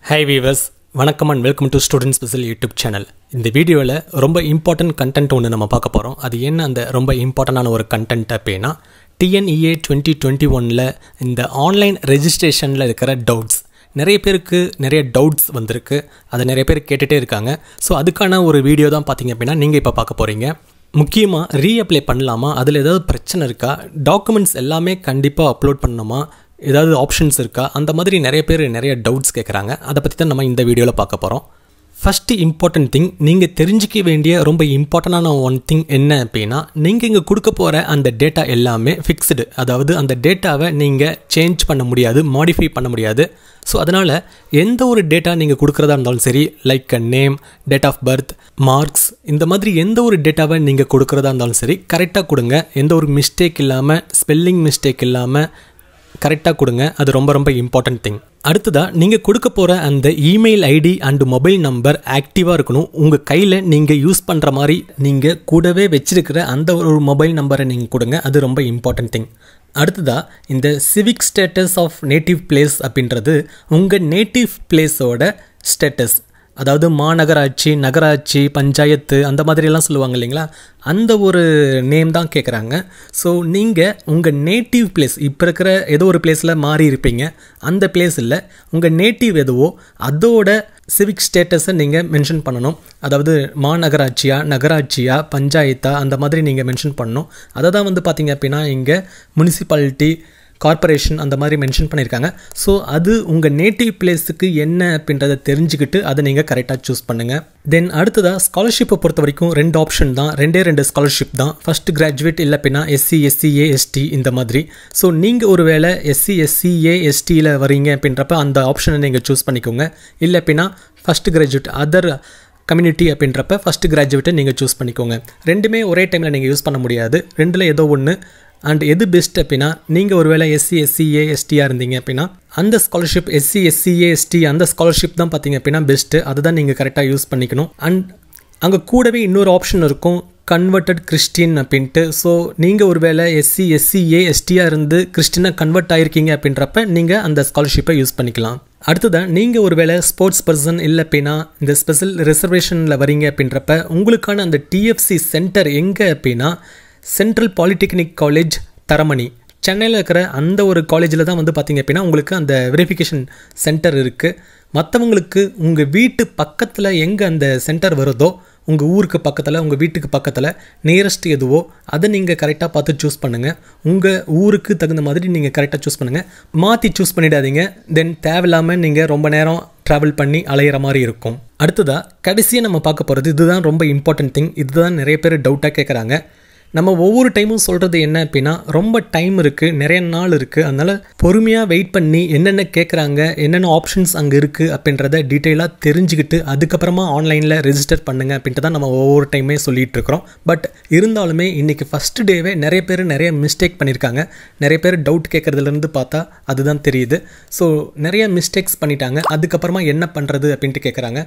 high viewers வணக்கம் and welcome to student special YouTube channel இந்த வீடியோவில் ரொம்ப இம்பார்ட்டன்ட் கண்டென்ட் ஒன்று நம்ம பார்க்க போகிறோம் அது என்ன அந்த ரொம்ப இம்பார்ட்டண்டான ஒரு கண்டென்ட் அப்படின்னா டிஎன்இஏ டுவெண்ட்டி டுவெண்ட்டி ஒனில் இந்த ஆன்லைன் ரெஜிஸ்ட்ரேஷனில் இருக்கிற டவுட்ஸ் நிறைய பேருக்கு நிறைய டவுட்ஸ் வந்திருக்கு அதை நிறைய பேர் கேட்டுகிட்டே இருக்காங்க ஸோ அதுக்கான ஒரு வீடியோ தான் பார்த்தீங்க அப்படின்னா நீங்கள் இப்போ பார்க்க போகிறீங்க முக்கியமாக ரீஅப்ளை பண்ணலாமா அதில் ஏதாவது பிரச்சனை இருக்கா டாக்குமெண்ட்ஸ் எல்லாமே கண்டிப்பாக அப்லோட் பண்ணணுமா ஏதாவது ஆப்ஷன்ஸ் இருக்கா அந்த மாதிரி நிறைய பேர் நிறைய டவுட்ஸ் கேட்குறாங்க அதை பற்றி தான் நம்ம இந்த வீடியோவில் பார்க்க போகிறோம் ஃபஸ்ட்டு இம்பார்ட்டன்ட் திங் நீங்கள் தெரிஞ்சிக்க வேண்டிய ரொம்ப இம்பார்ட்டண்டான ஒன் திங் என்ன அப்படின்னா நீங்கள் இங்கே கொடுக்க போகிற அந்த டேட்டா எல்லாமே ஃபிக்ஸ்டு அதாவது அந்த டேட்டாவை நீங்கள் சேஞ்ச் பண்ண முடியாது மாடிஃபை பண்ண முடியாது ஸோ அதனால் எந்த ஒரு டேட்டா நீங்கள் கொடுக்குறதா இருந்தாலும் சரி like name date of birth marks இந்த மாதிரி எந்த ஒரு டேட்டாவை நீங்கள் கொடுக்குறதா இருந்தாலும் சரி கரெக்டாக கொடுங்க எந்த ஒரு மிஸ்டேக் இல்லாமல் ஸ்பெல்லிங் மிஸ்டேக் இல்லாமல் கரெக்டாக கொடுங்க அது ரொம்ப ரொம்ப இம்பார்ட்டன்ட் திங் அடுத்ததாக நீங்கள் கொடுக்க போகிற அந்த email ID and mobile number ஆக்டிவாக இருக்கணும் உங்கள் கையில் நீங்கள் யூஸ் பண்ணுற மாதிரி நீங்கள் கூடவே வச்சிருக்கிற அந்த ஒரு மொபைல் நம்பரை நீங்கள் கொடுங்க அது ரொம்ப இம்பார்ட்டன்ட் திங் அடுத்ததாக இந்த civic status of native place அப்படின்றது உங்கள் நேட்டிவ் பிளேஸோட ஸ்டேட்டஸ் அதாவது மாநகராட்சி நகராட்சி பஞ்சாயத்து அந்த மாதிரியெல்லாம் சொல்லுவாங்க இல்லைங்களா அந்த ஒரு நேம் தான் கேட்குறாங்க ஸோ நீங்கள் உங்கள் நேட்டிவ் பிளேஸ் இப்போ இருக்கிற ஏதோ ஒரு பிளேஸில் மாறி இருப்பீங்க அந்த பிளேஸ் இல்லை உங்கள் நேட்டிவ் எதுவோ அதோட சிவிக் ஸ்டேட்டஸை நீங்கள் மென்ஷன் பண்ணணும் அதாவது மாநகராட்சியா நகராட்சியா பஞ்சாயத்தா அந்த மாதிரி நீங்கள் மென்ஷன் பண்ணணும் அதை தான் வந்து பார்த்தீங்க அப்படின்னா இங்கே முனிசிபாலிட்டி கார்பரேஷன் அந்த மாதிரி மென்ஷன் பண்ணியிருக்காங்க ஸோ அது உங்கள் நேட்டிவ் பிளேஸுக்கு என்ன அப்படின்றத தெரிஞ்சுக்கிட்டு அதை நீங்கள் கரெக்டாக சூஸ் பண்ணுங்கள் தென் அடுத்ததாக ஸ்காலர்ஷிப்பை பொறுத்த வரைக்கும் ரெண்டு ஆப்ஷன் தான் ரெண்டே ரெண்டு ஸ்காலர்ஷிப் தான் ஃபஸ்ட் கிராஜுவேட் இல்லை அப்படின்னா எஸ்சி எஸ்சிஏ எஸ்டி இந்த மாதிரி ஸோ நீங்கள் ஒரு வேளை எஸ்சி எஸ்சிஏ எஸ்டியில் வரீங்க அப்படின்றப்ப அந்த ஆப்ஷனை நீங்கள் சூஸ் பண்ணிக்கோங்க இல்லை அப்படின்னா ஃபஸ்ட் கிராஜுவேட் அதர் கம்யூனிட்டி அப்படின்றப்ப ஃபஸ்ட்டு கிராஜுவேட்டை நீங்கள் சூஸ் பண்ணிக்கோங்க ரெண்டுமே ஒரே டைமில் நீங்கள் யூஸ் பண்ண முடியாது ரெண்டில் ஏதோ ஒன்று அண்ட் எது பெஸ்ட் அப்படின்னா நீங்கள் ஒருவேளை எஸ்சி எஸ்சிஏ எஸ்டியாக இருந்தீங்க அப்படின்னா அந்த ஸ்காலர்ஷிப் எஸ்சி எஸ்சிஏ எஸ்டி அந்த ஸ்காலர்ஷிப் தான் பார்த்தீங்க அப்படின்னா பெஸ்ட்டு அதை தான் நீங்கள் கரெக்டாக யூஸ் பண்ணிக்கணும் அண்ட் அங்கே கூடவே இன்னொரு ஆப்ஷன் இருக்கும் கன்வெர்டட் கிறிஸ்டின் அப்படின்ட்டு ஸோ நீங்கள் ஒரு வேளை எஸ்சி எஸ்சிஏ எஸ்டியாக இருந்து கிறிஸ்டினாக கன்வெர்ட் ஆகிருக்கீங்க அப்படின்றப்ப நீங்கள் அந்த ஸ்காலர்ஷிப்பை யூஸ் பண்ணிக்கலாம் அடுத்ததான் நீங்கள் ஒரு வேளை ஸ்போர்ட்ஸ் பர்சன் இல்லை அப்படின்னா இந்த ஸ்பெஷல் ரிசர்வேஷனில் வரீங்க அப்படின்றப்ப உங்களுக்கான அந்த டிஎஃப்சி சென்டர் எங்கே அப்படின்னா சென்ட்ரல் பாலிடெக்னிக் காலேஜ் தரமணி சென்னையில் இருக்கிற அந்த ஒரு காலேஜில் தான் வந்து பார்த்திங்க அப்படின்னா உங்களுக்கு அந்த வெரிஃபிகேஷன் சென்டர் இருக்குது மற்றவங்களுக்கு உங்கள் வீட்டு பக்கத்தில் எங்கே அந்த சென்டர் வருதோ உங்கள் ஊருக்கு பக்கத்தில் உங்கள் வீட்டுக்கு பக்கத்தில் நியரஸ்ட் எதுவோ அதை நீங்கள் கரெக்டாக பார்த்து சூஸ் பண்ணுங்கள் உங்கள் ஊருக்கு தகுந்த மாதிரி நீங்கள் கரெக்டாக சூஸ் பண்ணுங்கள் மாற்றி சூஸ் பண்ணிடாதீங்க தென் தேவையில்லாமல் நீங்கள் ரொம்ப நேரம் ட்ராவல் பண்ணி அலையிற மாதிரி இருக்கும் அடுத்ததாக கடைசியாக நம்ம பார்க்க போகிறது இதுதான் ரொம்ப இம்பார்ட்டன்ட் திங் இதுதான் நிறைய பேர் டவுட்டாக கேட்குறாங்க நம்ம ஒவ்வொரு டைமும் சொல்கிறது என்ன அப்படின்னா ரொம்ப டைம் இருக்குது நிறைய நாள் இருக்குது அதனால் பொறுமையாக வெயிட் பண்ணி என்னென்ன கேட்குறாங்க என்னென்ன ஆப்ஷன்ஸ் அங்கே இருக்குது அப்படின்றத டீட்டெயிலாக தெரிஞ்சுக்கிட்டு அதுக்கப்புறமா ஆன்லைனில் ரெஜிஸ்டர் பண்ணுங்க அப்படின்ட்டு தான் நம்ம ஒவ்வொரு டைமே சொல்லிகிட்டு இருக்கிறோம் பட் இருந்தாலுமே இன்றைக்கி ஃபஸ்ட் டேவே நிறைய பேர் நிறைய மிஸ்டேக் பண்ணியிருக்காங்க நிறைய பேர் டவுட் கேட்குறதுலேருந்து பார்த்தா அதுதான் தெரியுது ஸோ நிறைய மிஸ்டேக்ஸ் பண்ணிட்டாங்க அதுக்கப்புறமா என்ன பண்ணுறது அப்படின்ட்டு கேட்குறாங்க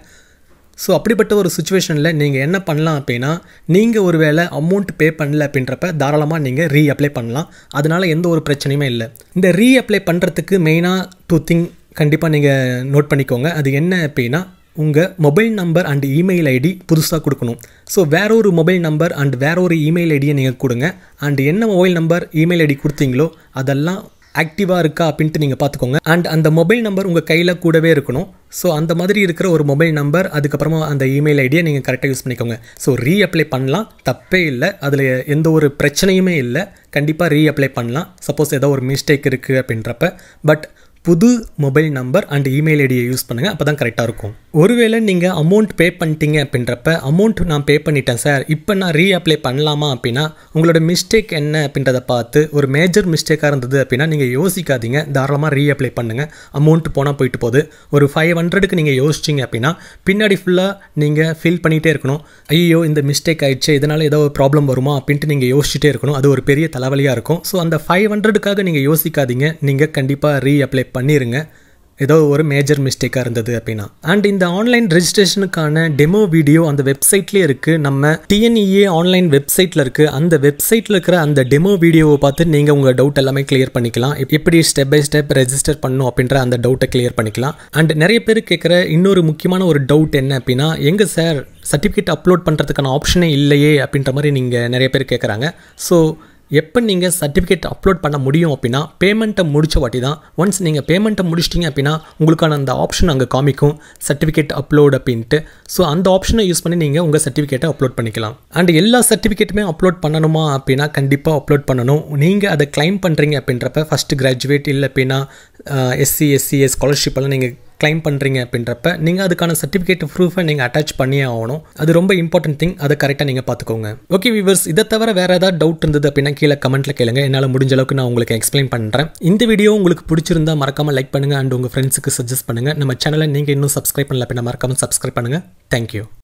ஸோ அப்படிப்பட்ட ஒரு சுச்சுவேஷனில் நீங்கள் என்ன பண்ணலாம் அப்படின்னா நீங்கள் ஒரு வேளை அமௌண்ட் பே பண்ணல அப்படின்றப்ப தாராளமாக நீங்கள் ரீ அப்ளை பண்ணலாம் அதனால் எந்த ஒரு பிரச்சனையுமே இல்லை இந்த ரீ அப்ளை பண்ணுறதுக்கு மெயினாக டூ திங் கண்டிப்பாக நீங்கள் நோட் பண்ணிக்கோங்க அது என்ன அப்படின்னா உங்கள் mobile number and email ID புதுசாக கொடுக்கணும் ஸோ வேற ஒரு மொபைல் நம்பர் அண்ட் வேற ஒரு இமெயில் ஐடியை நீங்கள் கொடுங்க அண்ட் என்ன மொபைல் நம்பர் இமெயில் ஐடி கொடுத்தீங்களோ அதெல்லாம் ஆக்டிவாக இருக்கா அப்படின்ட்டு நீங்கள் பார்த்துக்கோங்க அண்ட் அந்த மொபைல் நம்பர் உங்கள் கையில் கூடவே இருக்கணும் ஸோ அந்த மாதிரி இருக்கிற ஒரு மொபைல் நம்பர் அதுக்கப்புறமா அந்த இமெயில் ஐடியை நீங்கள் கரெக்டாக யூஸ் பண்ணிக்கோங்க ஸோ ரீ அப்ளை பண்ணலாம் தப்பே இல்லை அதில் எந்த ஒரு பிரச்சனையுமே இல்லை கண்டிப்பாக ரீ அப்ளை பண்ணலாம் சப்போஸ் ஏதோ ஒரு மிஸ்டேக் இருக்குது அப்படின்றப்ப பட் புது மொபைல் நம்பர் அண்ட் இமெயில் ஐடியை யூஸ் பண்ணுங்கள் அப்போ தான் கரெக்டாக இருக்கும் ஒருவேளை நீங்கள் அமௌண்ட் பே பண்ணிட்டீங்க அப்படின்றப்ப அமௌண்ட் நான் பே பண்ணிட்டேன் சார் இப்போ நான் ரீ அப்ளை பண்ணலாமா அப்படின்னா உங்களோட மிஸ்டேக் என்ன அப்படின்றத பார்த்து ஒரு மேஜர் மிஸ்டேக்காக இருந்தது அப்படின்னா நீங்கள் யோசிக்காதீங்க தாராளமாக ரீ அப்ளை பண்ணுங்கள் அமௌண்ட் போனால் போயிட்டு போகுது ஒரு ஃபைவ் ஹண்ட்ரடுக்கு நீங்கள் யோசிச்சிங்க அப்படின்னா பின்னாடி ஃபுல்லாக நீங்கள் ஃபீல் பண்ணிகிட்டே இருக்கணும் ஐயோ இந்த மிஸ்டேக் ஆயிடுச்சு இதனால் ஏதோ ஒரு ப்ராப்ளம் வருமா அப்படின்ட்டு நீங்கள் யோசிச்சுட்டே இருக்கணும் அது ஒரு பெரிய தலைவலியாக இருக்கும் ஸோ அந்த ஃபைவ் ஹண்ட்ரடுக்காக நீங்கள் யோசிக்காதீங்க நீங்கள் கண்டிப்பாக ரீ அப்ளை பண்ணிடுங்க ஏதோ ஒரு மேஜர் மிஸ்டேக்காக இருந்தது அப்படின்னா அண்ட் இந்த ஆன்லைன் ரெஜிஸ்ட்ரேஷனுக்கான டெமோ வீடியோ அந்த வெப்சைட்லேயே இருக்குது நம்ம டிஎன்இஏ ஆன்லைன் வெப்சைட்டில் இருக்குது அந்த வெப்சைட்டில் இருக்கிற அந்த டெமோ வீடியோவை பார்த்து நீங்கள் உங்கள் டவுட் எல்லாமே கிளியர் பண்ணிக்கலாம் எப்- எப்படி ஸ்டெப் பை ஸ்டெப் ரெஜிஸ்டர் பண்ணணும் அப்படின்ற அந்த டவுட்டை கிளியர் பண்ணிக்கலாம் அண்ட் நிறைய பேர் கேட்குற இன்னொரு முக்கியமான ஒரு டவுட் என்ன அப்படின்னா எங்கே சார் சர்டிஃபிகேட் அப்லோட் பண்ணுறதுக்கான ஆப்ஷனே இல்லையே அப்படின்ற மாதிரி நீங்கள் நிறைய பேர் கேட்குறாங்க ஸோ எப்போ நீங்கள் சர்டிஃபிகேட் அப்லோட் பண்ண முடியும் அப்படின்னா பேமெண்ட்டை முடிச்ச வாட்டி தான் ஒன்ஸ் நீங்கள் பேமெண்ட்டை முடிச்சிட்டிங்க அப்படின்னா உங்களுக்கான அந்த ஆப்ஷன் அங்கே காமிக்கும் சர்டிஃபிகேட் அப்லோட் அப்படின்ட்டு ஸோ அந்த ஆப்ஷனை யூஸ் பண்ணி நீங்கள் உங்கள் சர்டிஃபிகேட்டை அப்லோட் பண்ணிக்கலாம் அண்ட் எல்லா சர்டிஃபிகேட்டுமே அப்லோட் பண்ணணுமா அப்படின்னா கண்டிப்பாக அப்லோட் பண்ணணும் நீங்கள் அதை கிளைம் பண்ணுறீங்க அப்படின்றப்ப ஃபஸ்ட் கிராஜுவேட் இல்லை அப்படின்னா எஸ்சி எஸ்சிஎஸ் ஸ்காலர்ஷிப் எல்லாம் நீங்கள் கிளைம் பண்ணுறீங்க அப்படின்றப்ப நீங்கள் அதுக்கான சர்டிஃபிகேட் ப்ரூஃபை நீங்கள் அட்டாச் பண்ணியே ஆகணும் அது ரொம்ப இம்பார்ட்டன்ட் திங் அதை கரெக்டாக நீங்கள் பார்த்துக்கோங்க ஓகே விவர்ஸ் இதை தவிர வேறு ஏதாவது டவுட் இருந்தது அப்படின்னா கீழே கமெண்ட்டில் கேளுங்க என்னால் முடிஞ்ச அளவுக்கு நான் உங்களுக்கு எக்ஸ்பிளைன் பண்ணுறேன் இந்த வீடியோ உங்களுக்கு பிடிச்சிருந்தா மறக்காமல் லைக் பண்ணுங்கள் அண்ட் உங்கள் ஃப்ரெண்ட்ஸுக்கு சஜஸ்ட் பண்ணுங்கள் நம்ம சேனலை நீங்கள் இன்னும் சப்ஸ்கிரைப் பண்ணல அப்படின்னா மறக்காமல் சப்ஸ்கிரைப் பண்ணுங்கள் தேங்க்யூ